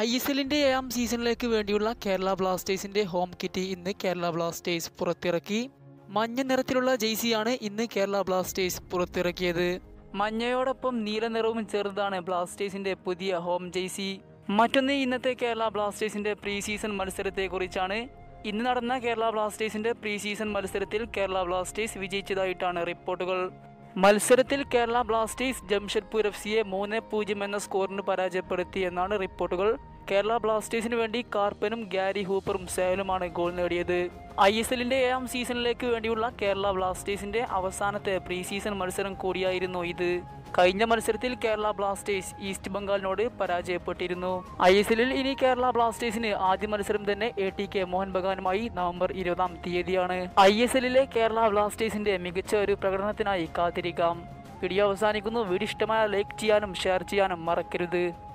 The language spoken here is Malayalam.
ഐ എസ് എല്ലിന്റെ ഏഴാം സീസണിലേക്ക് വേണ്ടിയുള്ള കേരള ബ്ലാസ്റ്റേഴ്സിന്റെ ഹോം കിറ്റ് ഇന്ന് കേരള ബ്ലാസ്റ്റേഴ്സ് പുറത്തിറക്കി മഞ്ഞ നിറത്തിലുള്ള ജെയ്സിയാണ് ഇന്ന് കേരള ബ്ലാസ്റ്റേഴ്സ് പുറത്തിറക്കിയത് മഞ്ഞയോടൊപ്പം നീല നിറവും ചേർന്നതാണ് ബ്ലാസ്റ്റേഴ്സിന്റെ പുതിയ ഹോം ജെയ്സി മറ്റൊന്ന് ഇന്നത്തെ കേരള ബ്ലാസ്റ്റേഴ്സിന്റെ പ്രീ സീസൺ മത്സരത്തെക്കുറിച്ചാണ് ഇന്ന് നടന്ന കേരള ബ്ലാസ്റ്റേഴ്സിന്റെ പ്രീ സീസൺ മത്സരത്തിൽ കേരള ബ്ലാസ്റ്റേഴ്സ് വിജയിച്ചതായിട്ടാണ് റിപ്പോർട്ടുകൾ മത്സരത്തിൽ കേരള ബ്ലാസ്റ്റേഴ്സ് ജംഷഡ്പൂർ എഫ് സിയെ മൂന്ന് പൂജ്യം എന്ന സ്കോറിന് പരാജയപ്പെടുത്തി എന്നാണ് റിപ്പോർട്ടുകൾ കേരള ബ്ലാസ്റ്റേഴ്സിന് വേണ്ടി കാർപ്പനും ഗാരി ഹൂപ്പറും സേവലുമാണ് ഗോൾ നേടിയത് ഐ എസ് എല്ലിന്റെ ഏഴാം സീസണിലേക്ക് വേണ്ടിയുള്ള കേരള ബ്ലാസ്റ്റേഴ്സിന്റെ അവസാനത്തെ പ്രീ സീസൺ മത്സരം കൂടിയായിരുന്നു ഇത് കഴിഞ്ഞ മത്സരത്തിൽ കേരള ബ്ലാസ്റ്റേഴ്സ് ഈസ്റ്റ് ബംഗാളിനോട് പരാജയപ്പെട്ടിരുന്നു ഐ എസ് എല്ലിൽ ഇനി കേരള ബ്ലാസ്റ്റേഴ്സിന് ആദ്യ മത്സരം തന്നെ എ ടി കെ മോഹൻ ബഗാനുമായി നവംബർ ഇരുപതാം തീയതിയാണ് ഐ എസ് എല്ലിലെ കേരള ബ്ലാസ്റ്റേഴ്സിന്റെ മികച്ച ഒരു പ്രകടനത്തിനായി കാത്തിരിക്കാം വീഡിയോ അവസാനിക്കുന്നു വീഡിയോ ഇഷ്ടമായ ലൈക്ക് ചെയ്യാനും ഷെയർ ചെയ്യാനും മറക്കരുത്